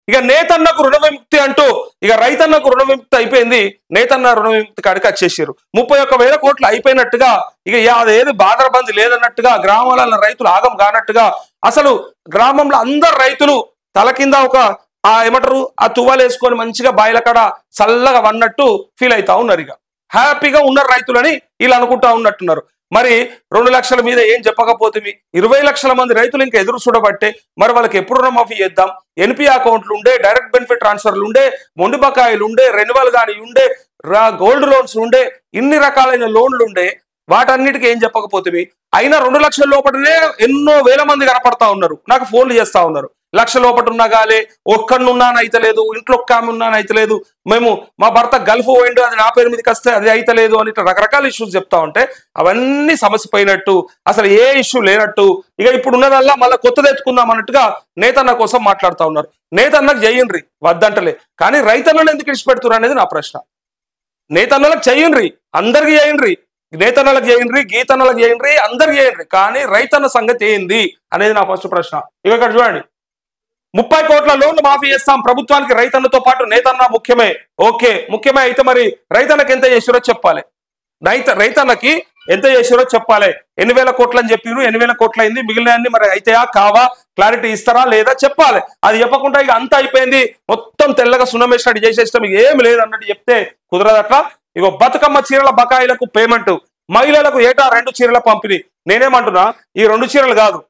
ఇక నేతన్నకు రుణ విముక్తి అంటూ ఇక రైతన్నకు రుణ విముక్తి అయిపోయింది నేతన్న రుణ విముక్తి కాడికి వచ్చేసారు ముప్పై ఒక్క వేల కోట్లు అయిపోయినట్టుగా ఇక యా- అదేది బాధరబంది లేదన్నట్టుగా గ్రామాలలో రైతులు ఆగం కానట్టుగా అసలు గ్రామంలో అందరు రైతులు తల కింద ఒక ఆ ఏమంటారు ఆ తువ్వాలు వేసుకొని మంచిగా బాయిల కాడ చల్లగా వన్నట్టు ఫీల్ అవుతా ఉన్నారు ఇక హ్యాపీగా ఉన్నారు రైతులని వీళ్ళు అనుకుంటా ఉన్నట్టున్నారు మరి రెండు లక్షల మీద ఏం చెప్పకపోతే ఇరవై లక్షల మంది రైతులు ఇంకా ఎదురు చూడబట్టే మరి వాళ్ళకి ఎప్పుడు రుణమాఫీ చేద్దాం ఎన్పి అకౌంట్లు ఉండే డైరెక్ట్ బెనిఫిట్ ట్రాన్స్ఫర్లు ఉండే మొండి బకాయిలు ఉండే రెన్యువల్ కానీ ఉండే రా- గోల్డ్ లోన్స్ ఉండే ఇన్ని రకాలైన లోన్లు ఉండే వాటన్నిటికీ ఏం చెప్పకపోతే అయినా రెండు లక్షల లోపలనే ఎన్నో వేల మంది కనపడతా ఉన్నారు నాకు ఫోన్లు చేస్తా ఉన్నారు లక్ష లోపల ఉన్నా గాలే ఒక్కడున్నాను అయితలేదు ఇంట్లో ఒక్క ఆమె ఉన్నాను అయితలేదు మేము మా భర్త గల్ఫ్ పోయిండు అది నా పేరు మీదకి వస్తే అది అయితలేదు అని ఇట్లా రకరకాల ఇష్యూస్ చెప్తా ఉంటే అవన్నీ సమస్య పోయినట్టు అసలు ఏ ఇష్యూ లేనట్టు ఇక ఇప్పుడు ఉన్నదల్లా మళ్ళీ కొత్తది ఎత్తుకుందాం అన్నట్టుగా నేతన్న కోసం మాట్లాడుతా ఉన్నారు నేతన్నకు చెయ్యండ్రి వద్దంటలే కానీ రైతన్నలు ఎందుకు ఇడిచిపెడుతున్నారు అనేది నా ప్రశ్న నేతన్నలకు చెయ్యండ్రి అందరికి చేయండ్రి నేతన్నలకు చేయండ్రి గీతన్నలకు చేయండ్రి అందరికి చేయండ్రి కానీ రైతన్న సంగతి ఏంది అనేది నా ఫస్ట్ ప్రశ్న ఇక ఇక్కడ చూడండి ముప్పై కోట్ల లోన్లు మాఫీ చేస్తాం ప్రభుత్వానికి రైతన్నతో పాటు నేతన్న ముఖ్యమే ఓకే ముఖ్యమే అయితే మరి రైతన్నకి ఎంత చేసిరో చెప్పాలి రైత రైతన్నకి ఎంత చేసిరో చెప్పాలి ఎన్ని వేల కోట్లు అని చెప్పిరు ఎన్ని వేల కోట్లు అయింది మిగిలిన అన్ని మరి అయితాయా కావా క్లారిటీ ఇస్తారా లేదా చెప్పాలి అది చెప్పకుండా ఇక అంతా అయిపోయింది మొత్తం తెల్లగా సున్నమేసినట్టు చేసేస్తాం ఇక ఏమి లేదు అన్నట్టు చెప్తే కుదరదట్లా ఇగో బతుకమ్మ చీరల బకాయిలకు పేమెంట్ మహిళలకు ఏటా రెండు చీరల పంపిణీ నేనేమంటున్నా ఈ రెండు చీరలు కాదు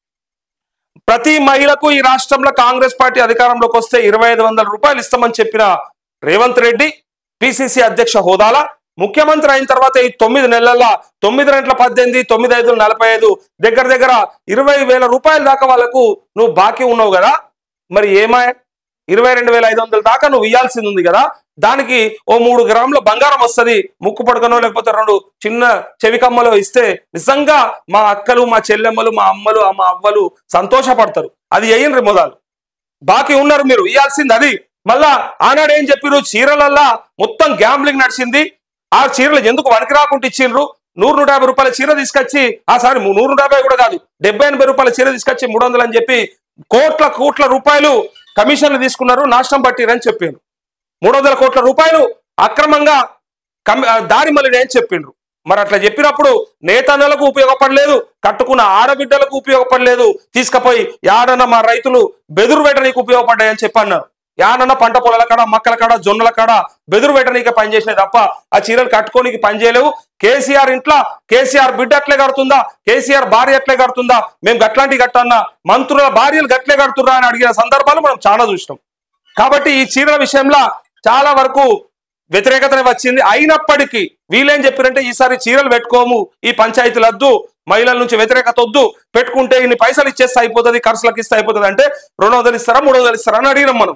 ప్రతి మహిళకు ఈ రాష్ట్రంలో కాంగ్రెస్ పార్టీ అధికారంలోకి వస్తే ఇరవై ఐదు వందల రూపాయలు ఇస్తామని చెప్పిన రేవంత్ రెడ్డి పిసిసి అధ్యక్ష హోదాలా ముఖ్యమంత్రి అయిన తర్వాత ఈ తొమ్మిది నెలల్లో తొమ్మిది రెంట్ల పద్దెనిమిది తొమ్మిది ఐదు నలభై ఐదు దగ్గర దగ్గర ఇరవై వేల రూపాయల దాకా వాళ్ళకు నువ్వు బాకీ ఉన్నావు కదా మరి ఏమా ఇరవై రెండు వేల ఐదు వందల దాకా నువ్వు ఇవ్వాల్సింది ఉంది కదా దానికి ఓ మూడు గ్రాముల బంగారం వస్తది ముక్కు పడకనో లేకపోతే రెండు చిన్న చెవికమ్మలో ఇస్తే నిజంగా మా అక్కలు మా చెల్లెమ్మలు మా అమ్మలు మా అవ్వలు సంతోషపడతారు అది వేయండి మొదలు బాకీ ఉన్నారు మీరు ఇవ్వాల్సింది అది మళ్ళా ఆనాడు ఏం చెప్పిరు చీరలల్లా మొత్తం గ్యాంబ్లింగ్ నడిచింది ఆ చీరలు ఎందుకు వనికి రాకుండా ఇచ్చిండ్రు నూరు నూట యాభై రూపాయల చీర తీసుకొచ్చి ఆ సారీ నూరు నూట యాభై కూడా కాదు డెబ్బై ఎనభై రూపాయల చీర తీసుకొచ్చి మూడు వందలు అని చెప్పి కోట్ల కోట్ల రూపాయలు కమిషన్లు తీసుకున్నారు నాశనం పట్టిరని చెప్పారు మూడు వందల కోట్ల రూపాయలు అక్రమంగా కమి- ఆ, దారి మళ్ళీ అని చెప్పిండ్రు మరి అట్లా చెప్పినప్పుడు నేతన్నలకు ఉపయోగపడలేదు కట్టుకున్న ఆడబిడ్డలకు ఉపయోగపడలేదు తీసుకుపోయి యాడన్న మా రైతులు బెదురు వేటనీకి ఉపయోగపడ్డాయని చెప్పి అన్నారు యాడన్న పంట పొలాల కాడ మక్కల కాడ జొన్నల కాడ బెదురు వేటనీకి పనిచేసినాయి తప్ప ఆ చీరలు కట్టుకోనికి పనిచేయలేవు కేసీఆర్ ఇంట్లో కేసీఆర్ బిడ్డ అట్లే కడుతుందా కేసీఆర్ భార్య ఎట్లే కడుతుందా మేము గట్లాంటి కట్టన్నా మంత్రుల భార్యలు గట్లే కడుతుర్రా అని అడిగిన సందర్భాలు మనం చాలా చూసినాం కాబట్టి ఈ చీరల విషయంలో చాలా వరకు వ్యతిరేకతనే వచ్చింది అయినప్పటికీ వీళ్ళేం చెప్పారంటే ఈసారి చీరలు పెట్టుకోము ఈ పంచాయతీలు వద్దు మహిళల నుంచి వ్యతిరేకత వద్దు పెట్టుకుంటే ఇన్ని పైసలు ఇచ్చేస్తే అయిపోతుంది ఖర్చులకు ఇస్తే అయిపోతుంది అంటే రెండు వందలు ఇస్తారా మూడు వందలు ఇస్తారా అని అడిగినాం మనం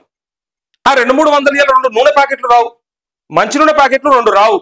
ఆ రెండు మూడు వందలు ఇయ్యాలి, రెండు నూనె ప్యాకెట్లు రావు మంచి నూనె ప్యాకెట్లు రెండు రావు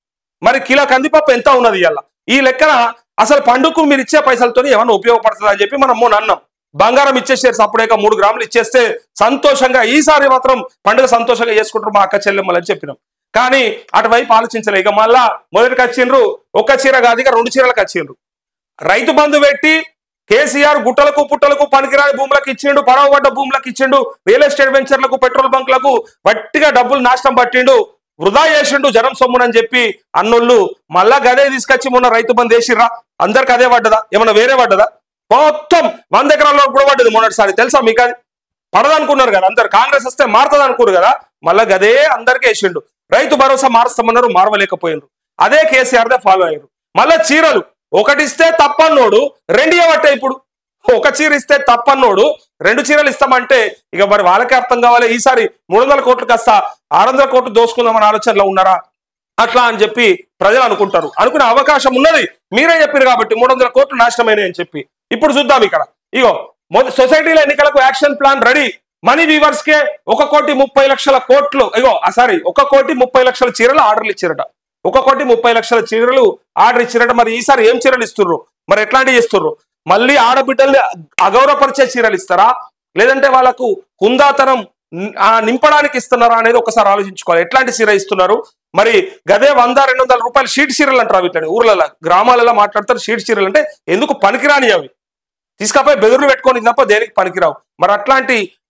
మరి కిలో కందిపప్పు ఎంత ఉన్నది ఇవాళ ఈ లెక్కన అసలు పండుగకు మీరు ఇచ్చే పైసలతో ఏమన్నా ఉపయోగపడుతుంది అని చెప్పి మనం మొన్న అన్నాం బంగారం ఇచ్చేసారు అప్పుడేక మూడు గ్రాములు ఇచ్చేస్తే సంతోషంగా ఈసారి మాత్రం పండుగ సంతోషంగా చేసుకుంటారు మా అక్క చెల్లెమ్మలు అని చెప్పినాం కానీ అటువైపు ఆలోచించలే ఇక మళ్ళా మొదటికి వచ్చిండ్రు ఒక చీర కాదు ఇక రెండు చీరలకు వచ్చిండ్రు రైతు బంధు పెట్టి కేసీఆర్ గుట్టలకు పుట్టలకు పనికిరాని భూములకు ఇచ్చిండు పడవబడ్డ భూములకు ఇచ్చిండు రియల్ ఎస్టేట్ వెంచర్లకు పెట్రోల్ బంక్లకు వట్టిగా డబ్బులు నాశనం పట్టిండు వృధా చేసిండు జనం సొమ్మునని చెప్పి అన్నోళ్ళు మళ్ళా గదే తీసుకొచ్చి మొన్న రైతు బంధు వేసిర్రా అందరికి అదే పడ్డదా ఏమన్నా వేరే పడ్డదా మొత్తం వంద ఎకరాల్లో కూడా పడ్డది మొన్నటిసారి తెలుసా మీకు అది పడదనుకున్నారు కదా అందరు కాంగ్రెస్ వస్తే మారుతుంది అనుకున్నారు కదా మళ్ళా గదే అందరికీ వేసిండు రైతు భరోసా మారుస్తామన్నారు మారవలేకపోయినారు అదే కేసీఆర్ దే ఫాలో అయ్యారు మళ్ళా చీరలు ఒకటి ఇస్తే తప్పన్నోడు రెండు ఇవ్వట్టే ఇప్పుడు ఒక చీర ఇస్తే తప్పన్నోడు రెండు చీరలు ఇస్తామంటే ఇక మరి వాళ్ళకే అర్థం కావాలి ఈసారి మూడు వందల కోట్లు కాస్త ఆరు వందల కోట్లు దోసుకుందామని ఆలోచనలో ఉన్నారా అట్లా అని చెప్పి ప్రజలు అనుకుంటారు అనుకునే అవకాశం ఉన్నది మీరే చెప్పారు కాబట్టి మూడు వందల కోట్లు నాశనమైనాయి అని చెప్పి ఇప్పుడు చూద్దాం ఇక్కడ ఇగో మొదటి సొసైటీల ఎన్నికలకు యాక్షన్ ప్లాన్ రెడీ మనీ వీవర్స్ కే ఒక కోటి ముప్పై లక్షల కోట్లు ఇగో సారీ ఒక కోటి ముప్పై లక్షల చీరలు ఆర్డర్లు ఇచ్చారట ఒక కోటి ముప్పై లక్షల చీరలు ఆర్డర్ ఇచ్చారట మరి ఈసారి ఏం చీరలు ఇస్తుర్రు మరి ఎట్లాంటివి ఇస్తుర్రు మళ్ళీ ఆడబిడ్డల్ని అగౌరవపరిచే చీరలు ఇస్తారా లేదంటే వాళ్ళకు హుందాతనం ని- ఆ నింపడానికి ఇస్తున్నారా అనేది ఒకసారి ఆలోచించుకోవాలి ఎట్లాంటి చీర ఇస్తున్నారు మరి గదే వంద రెండు వందల రూపాయలు షీట్ చీరలు అంటారు వీటిని ఊర్లలో గ్రామాలలో మాట్లాడతారు షీట్ చీరలు అంటే ఎందుకు పనికిరాని అవి తీసుకపోయి బెదురులు పెట్టుకొని తప్ప దేనికి పనికిరావు మరి అట్లాంటి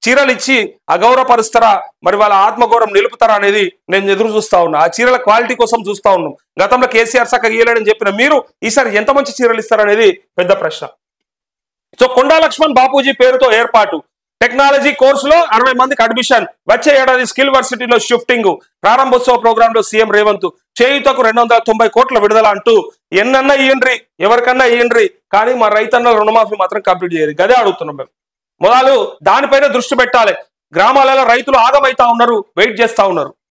చీరలు ఇచ్చి అగౌరవపరుస్తారా మరి వాళ్ళ ఆత్మగౌరవం నిలుపుతారా అనేది నేను ఎదురు చూస్తా ఉన్నా ఆ చీరల క్వాలిటీ కోసం చూస్తా ఉన్నాం గతంలో కేసీఆర్ సక్క గీయలేడని చెప్పిన మీరు ఈసారి ఎంత మంచి చీరలు ఇస్తారనేది పెద్ద ప్రశ్న సో కొండా లక్ష్మణ్ బాపూజీ పేరుతో ఏర్పాటు టెక్నాలజీ కోర్సులో అరవై మందికి అడ్మిషన్ వచ్చే ఏడాది స్కిల్ వర్సిటీలో షిఫ్టింగ్ ప్రారంభోత్సవ ప్రోగ్రామ్ లో సీఎం రేవంత్ చేయుతకు రెండు వందల తొంభై కోట్ల విడుదల అంటూ ఎన్నన్నా ఇయ్యండ్రి ఎవరికన్నా ఇయ్యండ్రి కానీ మా రైతన్న రుణమాఫీ మాత్రం కంప్లీట్ చేయరు గదే అడుగుతున్నాం మేము మొదలు దానిపైన దృష్టి పెట్టాలి గ్రామాలలో రైతులు ఆగమైతా ఉన్నారు వెయిట్ చేస్తా ఉన్నారు